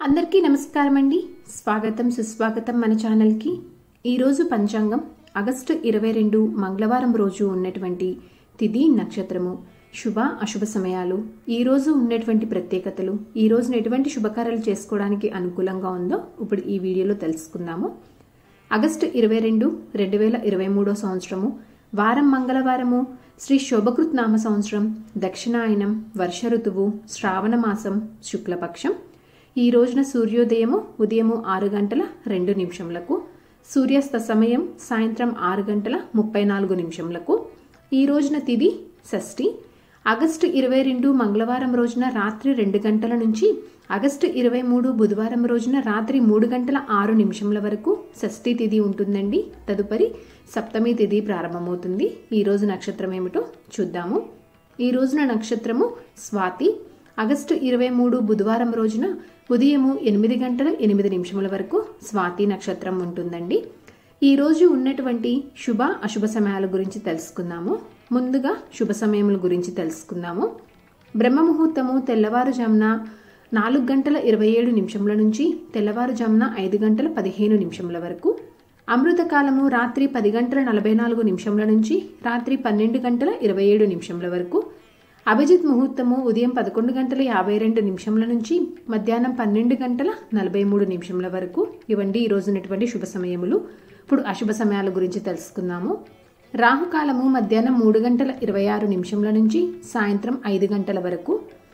అందరికీ నమస్కారం అండి స్వాగతం సుస్వాగతం మన ఛానల్కి ఈరోజు పంచాంగం ఆగస్టు ఇరవై రెండు మంగళవారం రోజు ఉన్నటువంటి తిథి నక్షత్రము శుభ అశుభ సమయాలు ఈ రోజు ఉన్నటువంటి ప్రత్యేకతలు ఈ రోజున ఎటువంటి శుభకార్యాలు చేసుకోవడానికి అనుకూలంగా ఉందో ఇప్పుడు ఈ వీడియోలో తెలుసుకుందాము ఆగస్టు ఇరవై రెండు రెండు వేల ఇరవై మూడో సంవత్సరము వారం మంగళవారము శ్రీ శోభకృత్ నామ సంవత్సరం దక్షిణాయనం వర్ష ఋతువు శ్రావణ మాసం శుక్లపక్షం ఈ రోజున సూర్యోదయము ఉదయము ఆరు గంటల రెండు నిమిషములకు సూర్యాస్త సమయం సాయంత్రం ఆరు గంటల ముప్పై నాలుగు నిమిషములకు ఈ రోజున తిది షష్ఠి ఆగస్టు ఇరవై రెండు మంగళవారం రోజున రాత్రి రెండు గంటల నుంచి ఆగస్టు ఇరవై మూడు బుధవారం రోజున రాత్రి మూడు గంటల ఆరు నిమిషముల వరకు షష్ఠి తిథి ఉంటుందండి తదుపరి సప్తమి తిథి ప్రారంభమవుతుంది ఈ రోజు నక్షత్రం ఏమిటో చూద్దాము ఈ రోజున నక్షత్రము స్వాతి ఆగస్టు ఇరవై మూడు బుధవారం రోజున ఉదయము ఎనిమిది గంటల ఎనిమిది నిమిషముల వరకు స్వాతి నక్షత్రం ఉంటుందండి ఈ రోజు ఉన్నటువంటి శుభ అశుభ సమయాల గురించి తెలుసుకుందాము ముందుగా శుభ సమయముల గురించి తెలుసుకుందాము బ్రహ్మ ముహూర్తము తెల్లవారుజామున నాలుగు గంటల ఇరవై ఏడు నిమిషముల నుంచి తెల్లవారుజామున ఐదు గంటల పదిహేను నిమిషముల వరకు అమృత కాలము రాత్రి పది గంటల నలభై నాలుగు నిమిషముల నుంచి రాత్రి పన్నెండు గంటల ఇరవై ఏడు నిమిషముల వరకు అభిజిత్ ముహూర్తము ఉదయం పదకొండు గంటల యాభై రెండు నిమిషముల నుంచి మధ్యాహ్నం పన్నెండు గంటల నలభై మూడు నిమిషముల వరకు ఇవండి ఈ రోజు ఉన్నటువంటి శుభ సమయములు ఇప్పుడు అశుభ సమయాల గురించి తెలుసుకుందాము రాహుకాలము మధ్యాహ్నం మూడు గంటల ఇరవై ఆరు నిమిషముల నుంచి సాయంత్రం ఐదు గంటల వరకు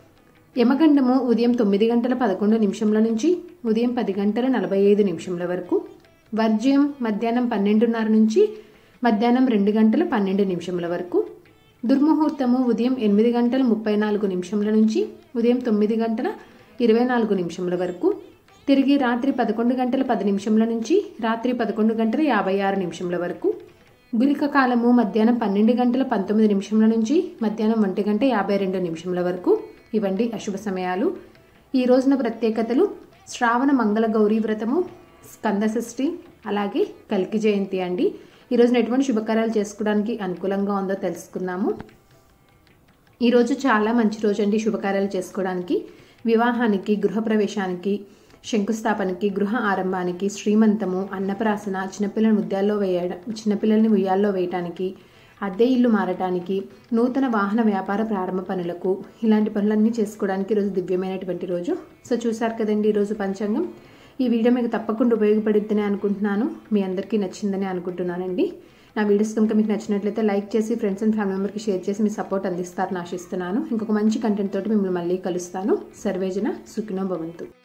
యమగండము ఉదయం తొమ్మిది గంటల పదకొండు నిమిషముల నుంచి ఉదయం పది గంటల నలభై ఐదు నిమిషముల వరకు వర్జ్యం మధ్యాహ్నం పన్నెండున్నర నుంచి మధ్యాహ్నం రెండు గంటల పన్నెండు నిమిషముల వరకు దుర్ముహూర్తము ఉదయం ఎనిమిది గంటల ముప్పై నాలుగు నిమిషముల నుంచి ఉదయం తొమ్మిది గంటల ఇరవై నాలుగు నిమిషముల వరకు తిరిగి రాత్రి పదకొండు గంటల పది నిమిషముల నుంచి రాత్రి పదకొండు గంటల యాభై ఆరు నిమిషముల వరకు గులిక కాలము మధ్యాహ్నం పన్నెండు గంటల పంతొమ్మిది నిమిషముల నుంచి మధ్యాహ్నం ఒంటి గంట యాభై రెండు నిమిషముల వరకు ఇవండి అశుభ సమయాలు ఈ రోజున ప్రత్యేకతలు శ్రావణ మంగళ గౌరీ వ్రతము స్కంద షష్ఠి అలాగే కల్కి జయంతి అండి ఈ రోజున ఎటువంటి శుభకార్యాలు చేసుకోవడానికి అనుకూలంగా ఉందో తెలుసుకుందాము ఈరోజు చాలా మంచి రోజు అండి శుభకార్యాలు చేసుకోవడానికి వివాహానికి గృహప్రవేశానికి శంకుస్థాపనకి గృహ ఆరంభానికి శ్రీమంతము అన్నప్రాసన చిన్నపిల్లల ముద్యాల్లో వేయడం చిన్నపిల్లల్ని ఉయ్యాల్లో వేయటానికి అద్దె ఇల్లు మారటానికి నూతన వాహన వ్యాపార ప్రారంభ పనులకు ఇలాంటి పనులన్నీ చేసుకోవడానికి ఈరోజు దివ్యమైనటువంటి రోజు సో చూసారు కదండి ఈరోజు పంచాంగం ఈ వీడియో మీకు తప్పకుండా ఉపయోగపడుతుందని అనుకుంటున్నాను మీ అందరికీ నచ్చిందని అనుకుంటున్నానండి నా వీడియోస్ కనుక మీకు నచ్చినట్లయితే లైక్ చేసి ఫ్రెండ్స్ అండ్ ఫ్యామిలీ మెంబర్కి షేర్ చేసి మీ సపోర్ట్ అందిస్తారని ఆశిస్తున్నాను ఇంకొక మంచి కంటెంట్ తోటి మిమ్మల్ని మళ్ళీ కలుస్తాను సర్వేజన సుఖినో భవంతు